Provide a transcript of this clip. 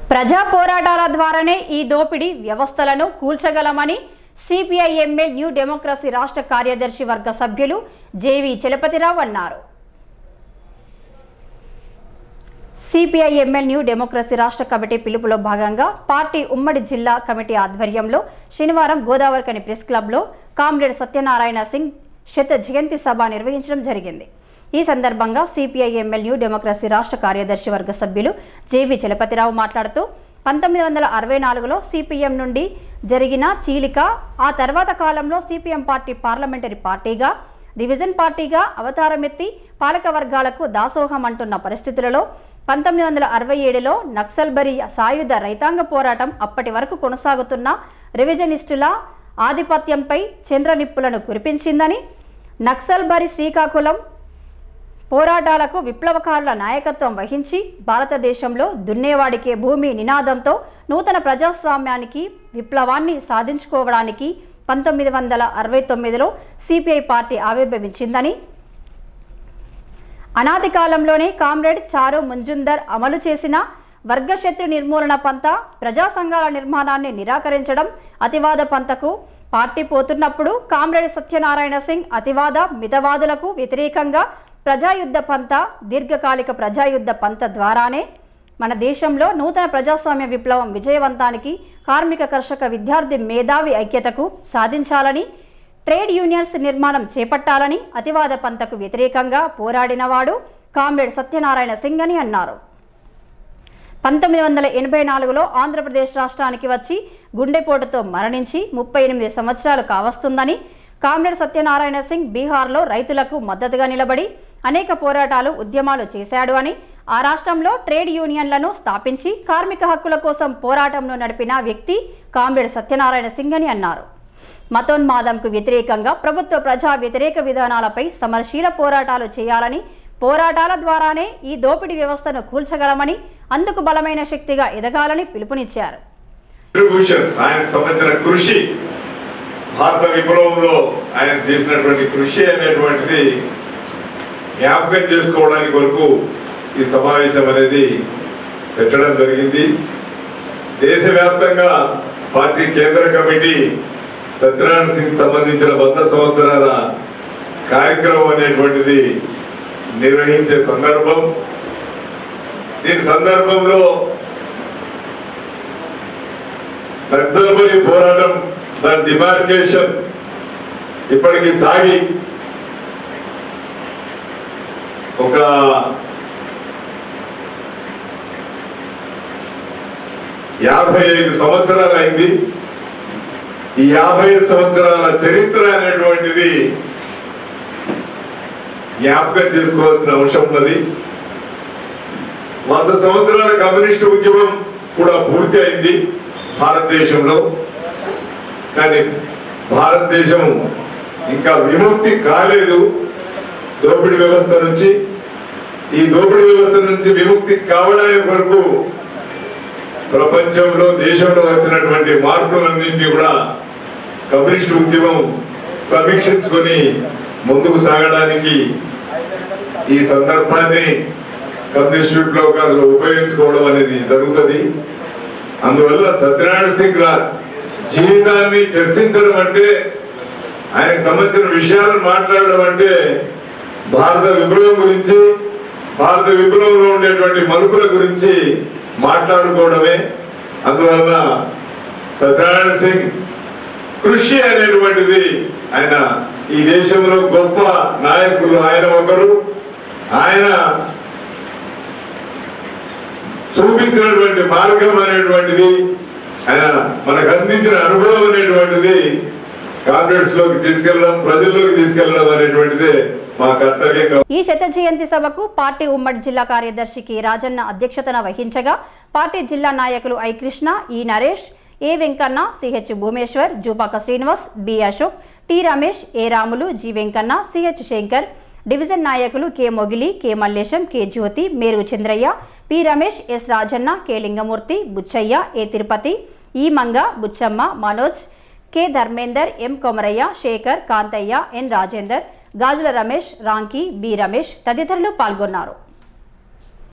ప్రజా పోరాటాల ద్వారానే ఈ దోపిడీ వ్యవస్థలను కూల్చగలమని సిపిఐ ఎంఎల్ న్యూ డెమోక్రసీ రాష్ట్ర కార్యదర్శి వర్గ సభ్యులు జేవి చలపతిరావు అన్నారు సిపిఐ ఎంఎల్ న్యూ డెమోక్రసీ రాష్ట్ర కమిటీ పిలుపులో భాగంగా పార్టీ ఉమ్మడి జిల్లా కమిటీ ఆధ్వర్యంలో శనివారం గోదావరికని ప్రెస్ క్లబ్లో కామ్రేడ్ సత్యనారాయణ సింగ్ శత జయంతి సభ నిర్వహించడం జరిగింది ఈ సందర్భంగా సిపిఐ ఎంఎల్ న్యూ డెమోక్రసీ రాష్ట్ర కార్యదర్శి వర్గ సభ్యులు జేవి చలపతిరావు మాట్లాడుతూ పంతొమ్మిది వందల అరవై నాలుగులో సిపిఎం నుండి జరిగిన చీలిక ఆ తర్వాత కాలంలో సిపిఎం పార్టీ పార్లమెంటరీ పార్టీగా డివిజన్ పార్టీగా అవతారమెత్తి పాలక వర్గాలకు దాసోహం అంటున్న పరిస్థితులలో పంతొమ్మిది వందల అరవై ఏడులో నక్సల్బరీ సాయుధ రైతాంగ పోరాటం అప్పటి వరకు కొనసాగుతున్న రివిజనిస్టుల ఆధిపత్యంపై చంద్రనిప్పులను కురిపించిందని నక్సల్బరి శ్రీకాకుళం పోరాటాలకు విప్లవకారుల నాయకత్వం వహించి భారతదేశంలో దున్నేవాడికే భూమి నినాదంతో నూతన ప్రజాస్వామ్యానికి విప్లవాన్ని సాధించుకోవడానికి పంతొమ్మిది వందల అరవై తొమ్మిదిలో సిపిఐ పార్టీ ఆవిర్భవించిందని అనాది కాలంలోనే కామ్రేడ్ చారు ముంజుందర్ అమలు చేసిన వర్గశత్రు నిర్మూలన పంత ప్రజా సంఘాల నిర్మాణాన్ని నిరాకరించడం అతివాద పంతకు పార్టీ పోతున్నప్పుడు కామ్రేడ్ సత్యనారాయణ సింగ్ అతివాద మితవాదులకు వ్యతిరేకంగా ప్రజాయుద్ధ పంత దీర్ఘకాలిక ప్రజాయుద్ధ పంత ద్వారానే మన దేశంలో నూతన ప్రజాస్వామ్య విప్లవం విజయవంతానికి కార్మిక కర్షక విద్యార్థి మేధావి ఐక్యతకు సాధించాలని ట్రేడ్ యూనియన్స్ నిర్మాణం చేపట్టాలని అతివాద పంతకు వ్యతిరేకంగా పోరాడినవాడు కామ్రేడ్ సత్యనారాయణ సింగ్ అని అన్నారు పంతొమ్మిది వందల ఎనభై నాలుగులో ఆంధ్రప్రదేశ్ రాష్ట్రానికి వచ్చి గుండెపోటుతో మరణించి ముప్పై ఎనిమిది సంవత్సరాలు కావస్తుందని కామ్రేడ్ సత్యనారాయణ సింగ్ బీహార్లో రైతులకు మద్దతుగా నిలబడి అనేక పోరాటాలు ఉద్యమాలు చేశాడు అని ఆ రాష్ట్రంలో ట్రేడ్ యూనియన్లను స్థాపించి కార్మిక హక్కుల కోసం పోరాటంను నడిపిన వ్యక్తి కామ్రేడ్ సత్యనారాయణ సింగ్ అని అన్నారు మతోన్మాదంకు వ్యతిరేకంగా ప్రభుత్వ ప్రజా వ్యతిరేక విధానాలపై సమరశీల పోరాటాలు చేయాలని పోరాటాల ద్వారానే ఈ దోపిడీ వ్యవస్థను కూల్చగలమని అందుకు బలమైన శక్తిగా ఎదగాలని పిలుపునిచ్చారు కాంట్రిబ్యూషన్స్ ఆయనకు సంబంధించిన కృషి భారత విప్లవంలో ఆయన చేసినటువంటి కృషి అనేటువంటిది జ్ఞాపకం చేసుకోవడానికి వరకు ఈ సమావేశం అనేది పెట్టడం జరిగింది దేశవ్యాప్తంగా పార్టీ కేంద్ర కమిటీ సత్యనారాయణ సింగ్ సంబంధించిన వంద సంవత్సరాల కార్యక్రమం అనేటువంటిది నిర్వహించే సందర్భం దీని సందర్భంలో నక్సల్బరీ పోరాటం దాని డిమార్కేషన్ ఇప్పటికి సాగి ఒక యాభై ఐదు సంవత్సరాలు అయింది ఈ యాభై ఐదు సంవత్సరాల చరిత్ర అనేటువంటిది జ్ఞాపకం చేసుకోవాల్సిన అంశం ఉన్నది వంద సంవత్సరాల కమ్యూనిస్టు ఉద్యమం కూడా పూర్తి అయింది భారతదేశంలో కానీ భారతదేశం ఇంకా విముక్తి కాలేదు దోపిడీ వ్యవస్థ నుంచి ఈ దోపిడీ వ్యవస్థ నుంచి విముక్తి కావడానికి వరకు ప్రపంచంలో దేశంలో వచ్చినటువంటి మార్పులన్నింటినీ కూడా కమ్యూనిస్టు ఉద్యమం సమీక్షించుకొని ముందుకు సాగడానికి ఈ సందర్భాన్ని కమ్యూనిస్ట్ విప్లవకారులు ఉపయోగించుకోవడం అనేది జరుగుతుంది అందువల్ల సత్యనారాయణ సింగ్ రా జీవితాన్ని చర్చించడం అంటే ఆయనకు సంబంధించిన విషయాలను మాట్లాడడం అంటే భారత విప్లవం గురించి భారత విప్లవంలో ఉండేటువంటి మలుపుల గురించి మాట్లాడుకోవడమే అందువల్ల సత్యనారాయణ సింగ్ కృషి అనేటువంటిది ఆయన ఈ దేశంలో గొప్ప నాయకులు ఆయన ఒకరు ఆయన చూపించినటువంటి మార్గం అనేటువంటిది ఆయన మనకు అందించిన అనుభవం అనేటువంటిది కాంగ్రెస్ లోకి తీసుకెళ్ళడం ప్రజల్లోకి తీసుకెళ్ళడం అనేటువంటిదే మా కర్తవ్యంగా ఈ శత జయంతి సభకు పార్టీ ఉమ్మడి జిల్లా కార్యదర్శి కె రాజన్న అధ్యక్షతన వహించగా పార్టీ జిల్లా నాయకులు I Krishna E Naresh A Venkanna CH Bhumeshwar Jupaka Srinivas B Ashok T Ramesh A Ramulu G Venkanna CH Shankar division నాయకులు K Mogili K Mallesham K Jyothi Meru Chandraiah P Ramesh S Rajanna K Lingamurthy Buchaiah A Tirupati E Manga Buchamma Manoj K Dharmender M Komaraiah Shekar Kantaiah N Rajender Gajula Ramesh Ramki B Ramesh తదితరులు పాల్గొన్నారు